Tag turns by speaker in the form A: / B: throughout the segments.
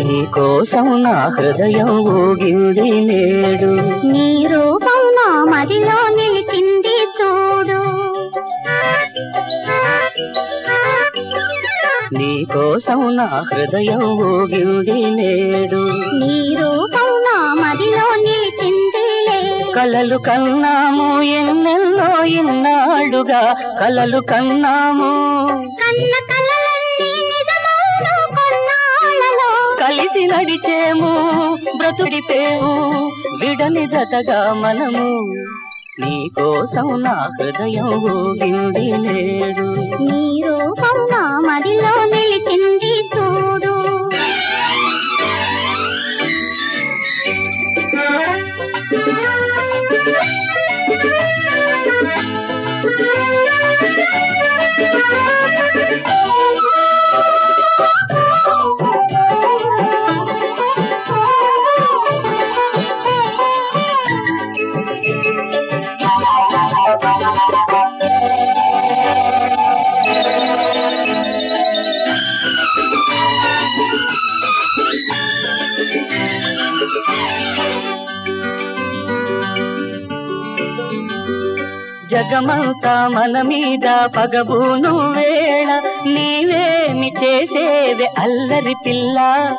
A: నీ కోసం నా హృదయం ఊగింది నేడు
B: నీ రూపం నా మదిలో నిలిచింది చూడు
A: నీ కోసం నా హృదయం ఊగింది నేడు
B: నీ రూపం నా మదిలో నిలిచిందిలే
A: కలలు కన్నాము ఎన్నెన్నో ఇన్నాళ్ళుగా కలలు కన్నాము
B: కన్న కలలన్నీ నిజమౌను కొన్నాళ్ళలో
A: కలిసి నడిచేము బ్రతుడిపేము విడని జతగా మనము నీ కోసం నా హృదయం ఊగింది నేడు
B: నీ రూపం నా మదిలో నిలిచింది చూడు
A: జగమంతా మన మీద పగబూను వేళ నీవేమి చేసేది అల్లరి పిల్ల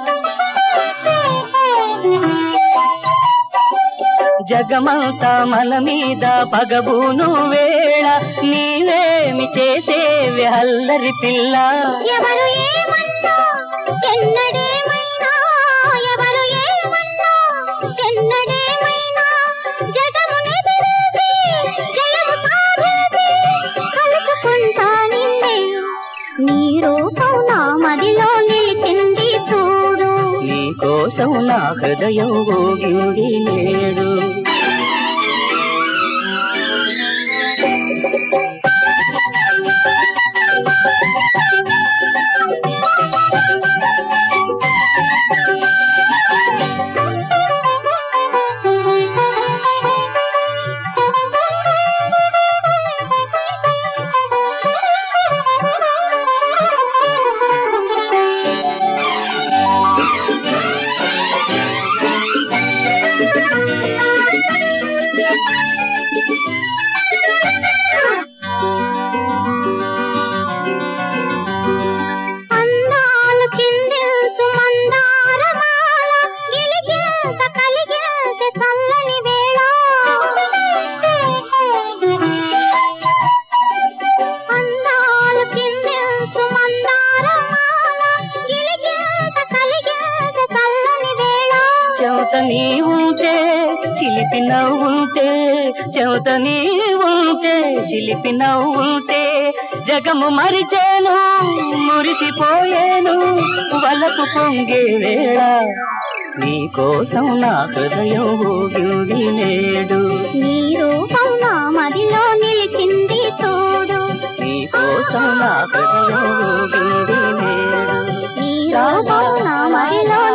A: జగమంతా మన మీద పగబూను వేళ నీవేమి చేసేవి అల్లరి పిల్ల
B: ఎవరు ఏమన్నా ఎన్నడేమైనా ఎవరు ఏమన్నా ఎన్నడేమైనా జగమునెదిరేది జయము సాధేది కలుసుకుంటా నిన్నే నీ రూపం నా మదిలో నిలిచింది చూడు
A: నీ కోసం నా హృదయం ఊగింది నేడు
B: అందాలు చిందించు మందారమాల గిలిగేత కలిగేత చల్లని వేళ అందాలు చిందించు మందారమాల గిలిగేత కలిగేత చల్లని వేళ
A: చెవత నీ ఉంటే చిలిపి నవ్వుంటే చెవత నీ ఉంటే చిలిపి నవ్వుంటే జగము మరిచేను మురిసిపోయేను వలకు పొంగే వేళ నీ కోసం నా హృదయం ఊగింది నేడు
B: నీ రూపం నా మదిలో నిలిచింది చూడు
A: నీ కోసం నా హృదయం ఊగింది నేడు
B: నీ రూపం నా మదిలో